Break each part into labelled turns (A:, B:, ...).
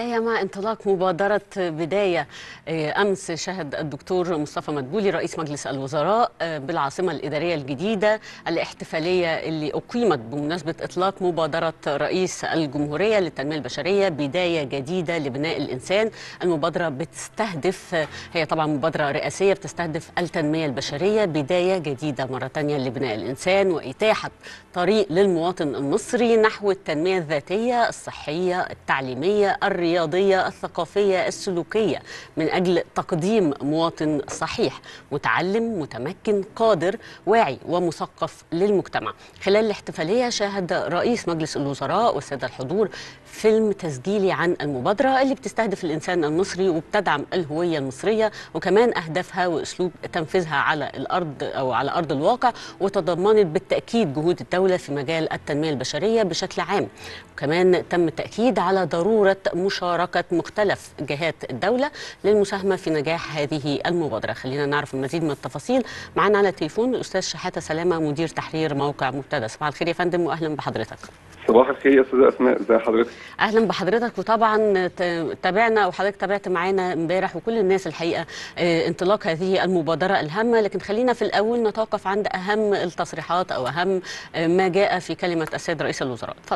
A: بداية مع انطلاق مبادرة بداية أمس شهد الدكتور مصطفى مدبولي رئيس مجلس الوزراء بالعاصمة الإدارية الجديدة الاحتفالية اللي أقيمت بمناسبة إطلاق مبادرة رئيس الجمهورية للتنمية البشرية بداية جديدة لبناء الإنسان المبادرة بتستهدف هي طبعا مبادرة رئاسية بتستهدف التنمية البشرية بداية جديدة مرة تانية لبناء الإنسان وإتاحة طريق للمواطن المصري نحو التنمية الذاتية الصحية التعليمية الرياضية الثقافية السلوكية من أجل تقديم مواطن صحيح متعلم متمكن قادر واعي ومثقف للمجتمع خلال الاحتفالية شاهد رئيس مجلس الوزراء والسادة الحضور فيلم تسجيلي عن المبادرة اللي بتستهدف الإنسان المصري وبتدعم الهوية المصرية وكمان أهدافها وأسلوب تنفيذها على الأرض أو على أرض الواقع وتضمنت بالتأكيد جهود الدولة في مجال التنمية البشرية بشكل عام وكمان تم التأكيد على ضرورة مشاركة مختلف جهات الدولة للمساهمة في نجاح هذه المبادرة خلينا نعرف المزيد من التفاصيل معنا على التليفون الأستاذ شحاتة سلامة مدير تحرير موقع مبتدأ صباح الخير يا فندم وأهلا بحضرتك
B: صباح الخير يا استاذه اسماء ازي حضرتك
A: اهلا بحضرتك وطبعا تابعنا وحضرتك تابعت معانا امبارح وكل الناس الحقيقه انطلاق هذه المبادره الهامه لكن خلينا في الاول نتوقف عند اهم التصريحات او اهم ما جاء في كلمه السيد رئيس الوزراء اتفضل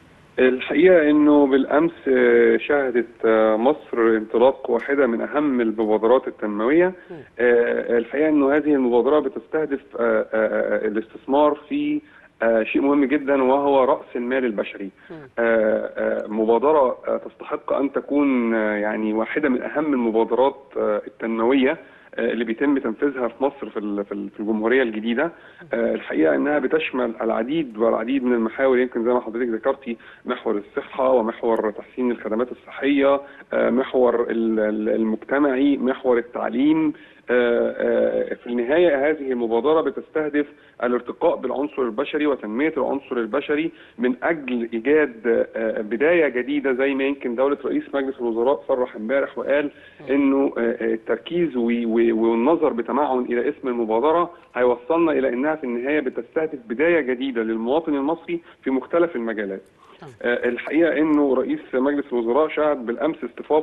B: الحقيقه انه بالامس شهدت مصر انطلاق واحده من اهم المبادرات التنمويه الحقيقه انه هذه المبادره بتستهدف الاستثمار في آه شيء مهم جدا وهو راس المال البشري. آه آه مبادره تستحق ان تكون يعني واحده من اهم المبادرات التنمويه اللي بيتم تنفيذها في مصر في في الجمهوريه الجديده الحقيقه انها بتشمل العديد والعديد من المحاور يمكن زي ما حضرتك ذكرتي محور الصحه ومحور تحسين الخدمات الصحيه محور المجتمعي محور التعليم في النهاية هذه المبادرة بتستهدف الارتقاء بالعنصر البشري وتنمية العنصر البشري من أجل إيجاد بداية جديدة زي ما يمكن دولة رئيس مجلس الوزراء صرح امبارح وقال إنه التركيز والنظر بتمعن إلى اسم المبادرة هيوصلنا إلى إنها في النهاية بتستهدف بداية جديدة للمواطن المصري في مختلف المجالات. الحقيقه انه رئيس مجلس الوزراء شهد بالامس اصطفاف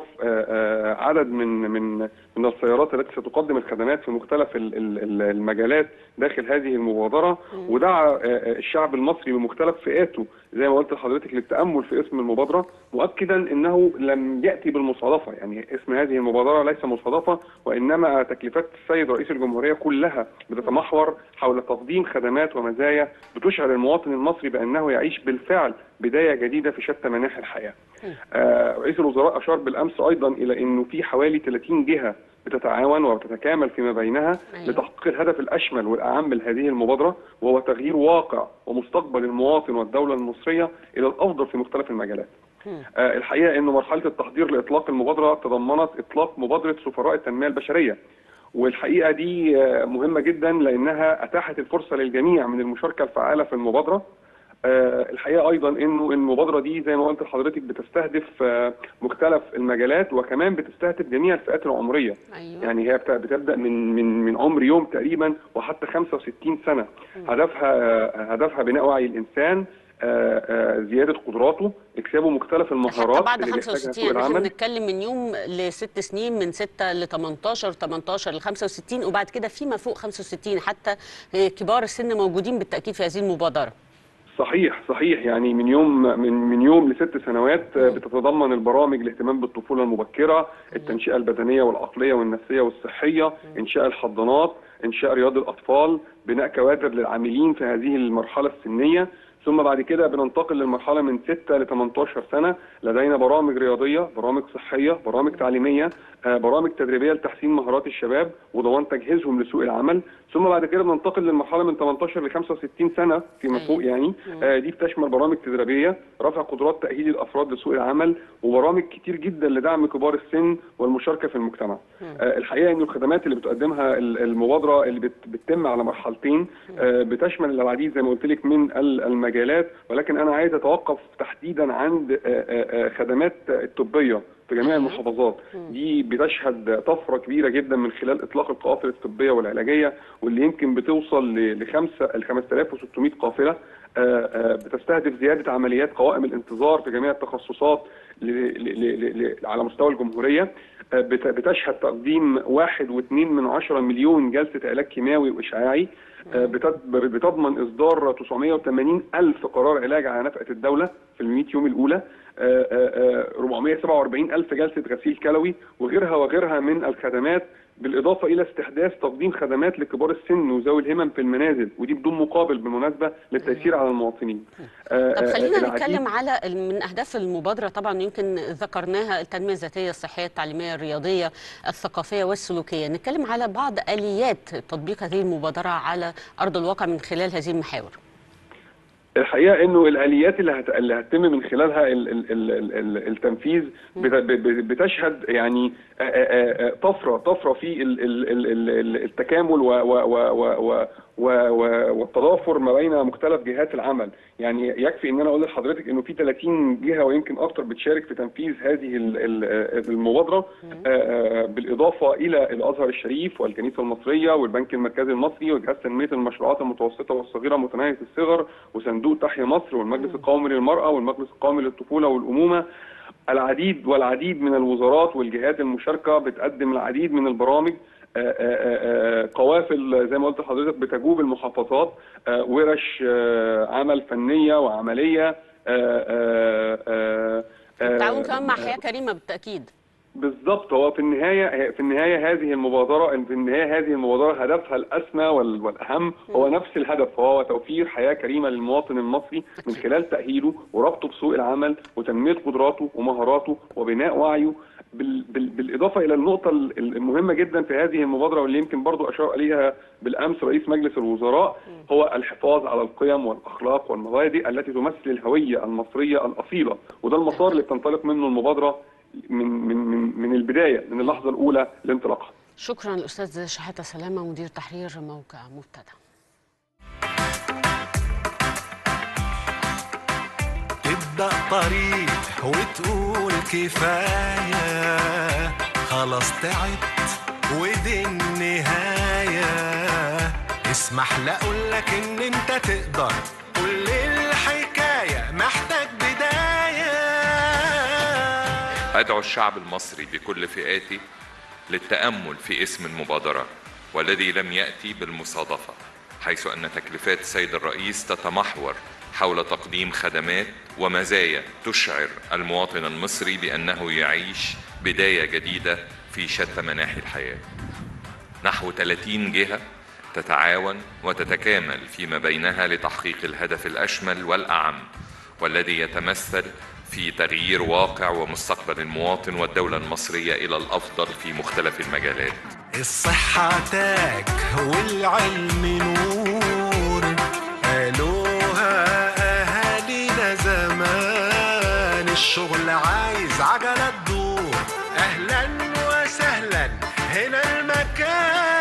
B: عدد من من من السيارات التي ستقدم الخدمات في مختلف المجالات داخل هذه المبادره ودعا الشعب المصري بمختلف فئاته زي ما قلت لحضرتك للتامل في اسم المبادره مؤكدا انه لم ياتي بالمصادفه يعني اسم هذه المبادره ليس مصادفه وانما تكليفات السيد رئيس الجمهوريه كلها بتتمحور حول تقديم خدمات ومزايا بتشعر المواطن المصري بانه يعيش بالفعل بدايه جديده في شتى مناحي الحياه. آه رئيس الوزراء اشار بالامس ايضا الى انه في حوالي 30 جهه بتتعاون وبتتكامل فيما بينها أيوة. لتحقيق الهدف الاشمل والاعم لهذه المبادره وهو تغيير واقع ومستقبل المواطن والدوله المصريه الى الافضل في مختلف المجالات. آه الحقيقه انه مرحله التحضير لاطلاق المبادره تضمنت اطلاق مبادره سفراء التنميه البشريه والحقيقه دي مهمه جدا لانها اتاحت الفرصه للجميع من المشاركه الفعاله في المبادره آه الحقيقه ايضا انه المبادره دي زي ما قلت لحضرتك بتستهدف آه مختلف المجالات وكمان بتستهدف جميع الفئات العمريه أيوة. يعني هي بتبدا من من من عمر يوم تقريبا وحتى 65 سنه م. هدفها آه هدفها بناء وعي الانسان زياده قدراته اكسابه مختلف المهارات
A: بعد 65 احنا بنتكلم من يوم لست سنين من 6 ل 18 18 ل 65 وبعد كده فيما فوق 65 حتى كبار السن موجودين بالتاكيد في هذه المبادره
B: صحيح صحيح يعني من يوم من من يوم لست سنوات بتتضمن البرامج الاهتمام بالطفوله المبكره، التنشئه البدنيه والعقليه والنفسيه والصحيه، انشاء الحضانات، انشاء رياض الاطفال، بناء كوادر للعاملين في هذه المرحله السنيه، ثم بعد كده بننتقل للمرحله من 6 ل 18 سنه لدينا برامج رياضيه، برامج صحيه، برامج تعليميه، برامج تدريبيه لتحسين مهارات الشباب وضمان تجهيزهم لسوق العمل، ثم بعد كده بننتقل للمرحله من 18 ل 65 سنه فيما فوق يعني دي بتشمل برامج تدريبيه، رفع قدرات تاهيل الافراد لسوق العمل وبرامج كتير جدا لدعم كبار السن والمشاركه في المجتمع. الحقيقه ان الخدمات اللي بتقدمها المبادره اللي بتتم على مرحلتين بتشمل العديد زي ما قلت لك من المجالات ولكن انا عايز اتوقف تحديدا عند خدمات الطبيه في جميع المحافظات دي بتشهد طفره كبيره جدا من خلال اطلاق القوافل الطبيه والعلاجيه واللي يمكن بتوصل ل 5 ل 5600 قافله بتستهدف زياده عمليات قوائم الانتظار في جميع التخصصات على مستوى الجمهوريه بتشهد تقديم واحد واثنين من عشرة مليون جلسة علاج كيماوي وإشعاعي بتضمن إصدار 980 ألف قرار علاج على نفقة الدولة في ال 100 يوم الأولى 447 ألف جلسة غسيل كلوي وغيرها وغيرها من الخدمات بالإضافة إلى استحداث تقديم خدمات لكبار السن وذوي الهمم في المنازل ودي بدون مقابل بالمناسبة للتيسير على المواطنين
A: طب خلينا نتكلم على من أهداف المبادرة طبعا يمكن ذكرناها التنمية الذاتية الصحية التعليمية الرياضية الثقافية والسلوكية نتكلم على بعض آليات تطبيق هذه المبادرة على أرض الواقع من خلال هذه المحاور
B: الحقيقه انه الاليات اللي هت... اللي هتتم من خلالها ال... ال... ال... ال... التنفيذ بت... بتشهد يعني طفره طفره في ال... ال... ال... التكامل و... و... و... و... و... والتضافر ما بين مختلف جهات العمل يعني يكفي ان انا اقول لحضرتك انه في 30 جهه ويمكن اكثر بتشارك في تنفيذ هذه المبادره بالاضافه الى الازهر الشريف والكنيسه المصريه والبنك المركزي المصري وجهاز تنميه المشروعات المتوسطه والصغيره متناهيه الصغر وصندوق تحيا مصر والمجلس القومي للمراه والمجلس القومي للطفوله والامومه العديد والعديد من الوزارات والجهات المشاركه بتقدم العديد من البرامج قوافل زي ما قلت لحضرتك بتجوب المحافظات ورش عمل فنيه وعمليه
A: التعاون كمان مع حياه كريمه بالتاكيد
B: بالضبط هو في النهايه في النهايه هذه المبادره في النهايه هذه المبادره هدفها الاسمى والاهم هو نفس الهدف وهو توفير حياه كريمه للمواطن المصري من خلال تاهيله وربطه بسوق العمل وتنميه قدراته ومهاراته وبناء وعيه بال بال بالاضافه الى النقطه المهمه جدا في هذه المبادره واللي يمكن برضو اشار اليها بالامس رئيس مجلس الوزراء هو الحفاظ على القيم والاخلاق والمبادئ التي تمثل الهويه المصريه الاصيله وده المسار اللي بتنطلق منه المبادره من من من من البدايه من اللحظه الاولى لانطلاقها.
A: شكرا الاستاذ شحاته سلامه مدير تحرير موقع مبتدأ.
C: تبدأ طريق وتقول كفاية خلاص تعبت ودي النهاية اسمح لأقول لك إن أنت تقدر كل الحكاية محتاج بداية
D: أدعو الشعب المصري بكل فئاته للتأمل في اسم المبادرة والذي لم يأتي بالمصادفة حيث أن تكليفات السيد الرئيس تتمحور حول تقديم خدمات ومزايا تشعر المواطن المصري بأنه يعيش بداية جديدة في شتى مناحي الحياة نحو 30 جهة تتعاون وتتكامل فيما بينها لتحقيق الهدف الأشمل والأعم والذي يتمثل في تغيير واقع ومستقبل المواطن والدولة المصرية إلى الأفضل في مختلف المجالات
C: الصحة تاج والعلم نور قالوها أهالينا زمان الشغل عايز عجلة تدور أهلا وسهلا هنا المكان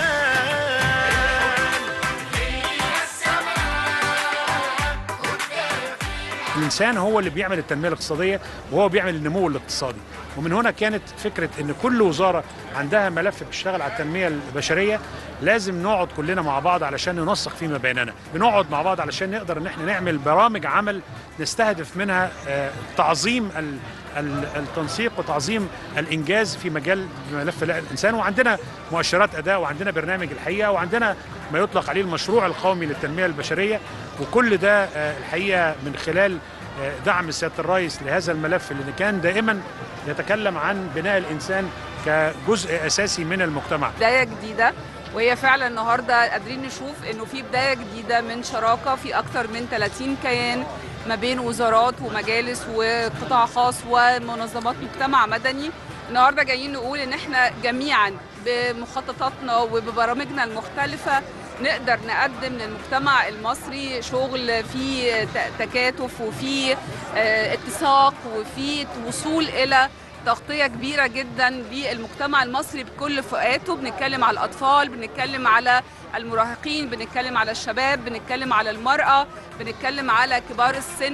E: الانسان هو اللي بيعمل التنميه الاقتصاديه وهو بيعمل النمو الاقتصادي ومن هنا كانت فكره ان كل وزاره عندها ملف بتشتغل على التنميه البشريه لازم نقعد كلنا مع بعض علشان ننسق فيما بيننا بنقعد مع بعض علشان نقدر ان احنا نعمل برامج عمل نستهدف منها آه، تعظيم ال- ال- التنسيق وتعظيم الانجاز في مجال ملف الانسان وعندنا مؤشرات اداء وعندنا برنامج الحقيقه وعندنا ما يطلق عليه المشروع القومي للتنميه البشريه وكل ده آه، الحقيقه من خلال آه، دعم سياده الرئيس لهذا الملف اللي كان دائما يتكلم عن بناء الانسان كجزء اساسي من المجتمع
F: بدايه جديده وهي فعلا النهارده قادرين نشوف انه في بدايه جديده من شراكه في اكثر من 30 كيان ما بين وزارات ومجالس وقطاع خاص ومنظمات مجتمع مدني النهارده جايين نقول ان احنا جميعا بمخططاتنا وببرامجنا المختلفه نقدر نقدم للمجتمع المصري شغل فيه ت- تكاتف وفيه آه، اتساق وفيه وصول الى تغطية كبيرة جدا بالمجتمع المصري بكل فئاته بنتكلم على الأطفال بنتكلم على المراهقين بنتكلم على الشباب بنتكلم على المرأة بنتكلم على كبار السن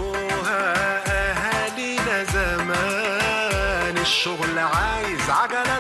C: قالوها أهالينا زمان الشغل عايز عجلة